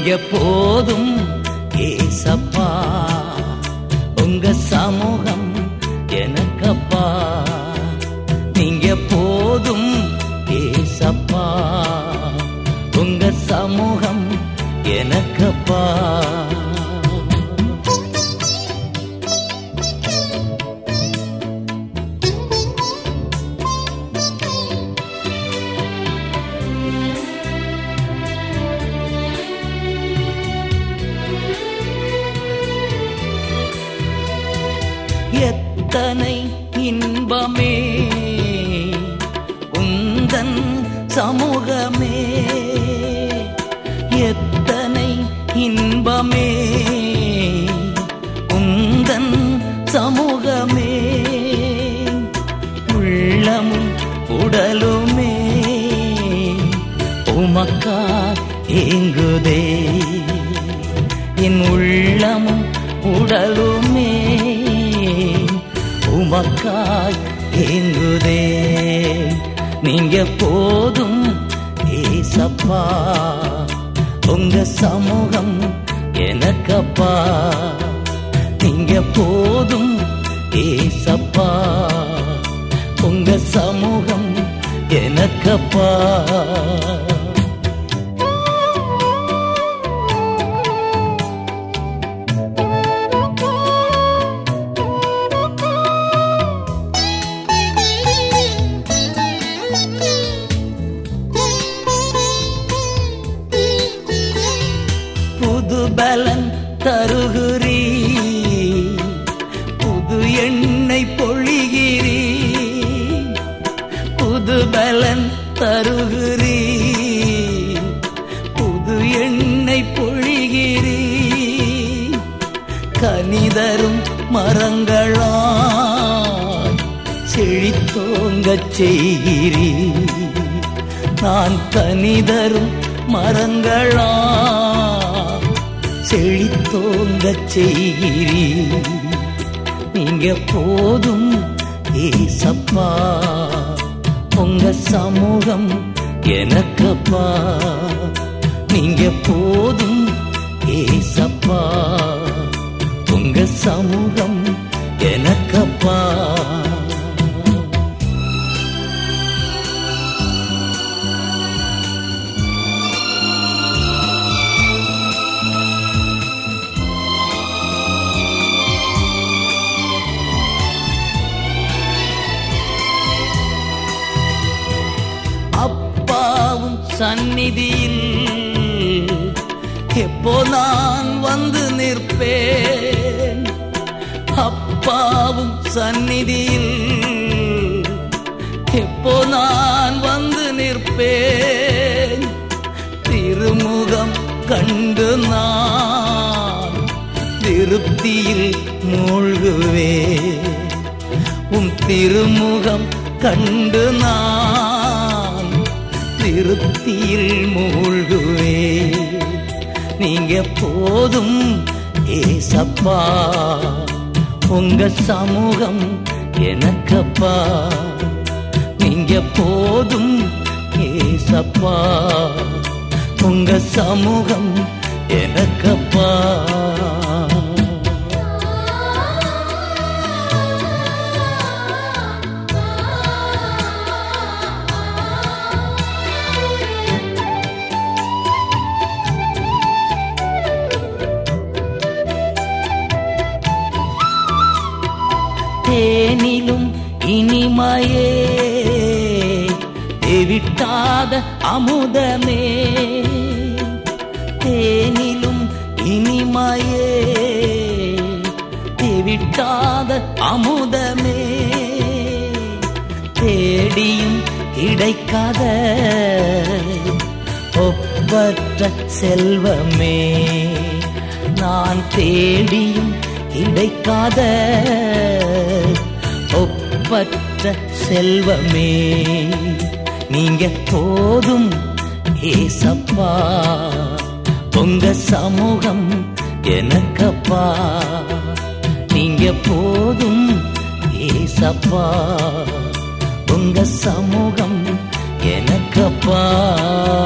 நீங்க போதும் ஏசப்பா உங்க சமூகம் எனக்கப்பா நீங்க போதும் ஏசப்பா உங்க சமூகம் எனக்கப்பா எத்தனை இன்பமே உந்தன் சமூகமே எத்தனை இன்பமே உந்தன் சமூகமே உள்ளமும் உடலுமே உமக்கா ஏங்குதே என் உள்ளமும் உடலுமே உமக்காய் ஏங்குதே நீங்க போதும் ஏசப்பா உங்க சமூகம் எனக்கப்பா நீங்க போதும் ஏசப்பா உங்க சமூகம் எனக்கப்பா புது பலன் தருகிறீ புது எண்ணெய் பொழிகிறீ புது பலன் தருகிறீ புது எண்ணெய் பொழிகிறீ கனிதரும் மரங்களாய் செழித்தோங்கச் செய்கிறீ நான் கனிதரும் மரங்களா செழித்தோங்கச் செய்கிறீ நீங்க போதும் ஏசப்பா உங்க சமூகம் எனக்கப்பா நீங்க போதும் ஏசப்பா உங்க சமூகம் எனக்கப்பா அப்பாவும் சந்நிதியில் எப்போ நான் வந்து நிற்பேன் அப்பாவும் சந்நிதியில் எப்போ நான் வந்து நிற்பேன் திருமுகம் கண்டு நான் திருப்தியில் மூழ்குவேன் உம் திருமுகம் கண்டு நான் திருப்தியில் மூழ்குவே நீங்க போதும் ஏசப்பா உங்க சமூகம் எனக்கப்பா நீங்க போதும் ஏசப்பா உங்க சமூகம் எனக்கப்பா தேனிலும் இனிமையே தேவிட்டாத அமுதமே தேனிலும் இனிமையே தேவிட்டாத அமுதமே தேடியும் கிடைக்காத ஒப்பற்ற செல்வமே நான் தேடியும் கிடைக்காத ஒப்பற்ற செல்வமே நீங்க போதும் ஏசப்பா உங்க சமூகம் எனக்கப்பா நீங்க போதும் ஏசப்பா உங்க சமூகம் எனக்கப்பா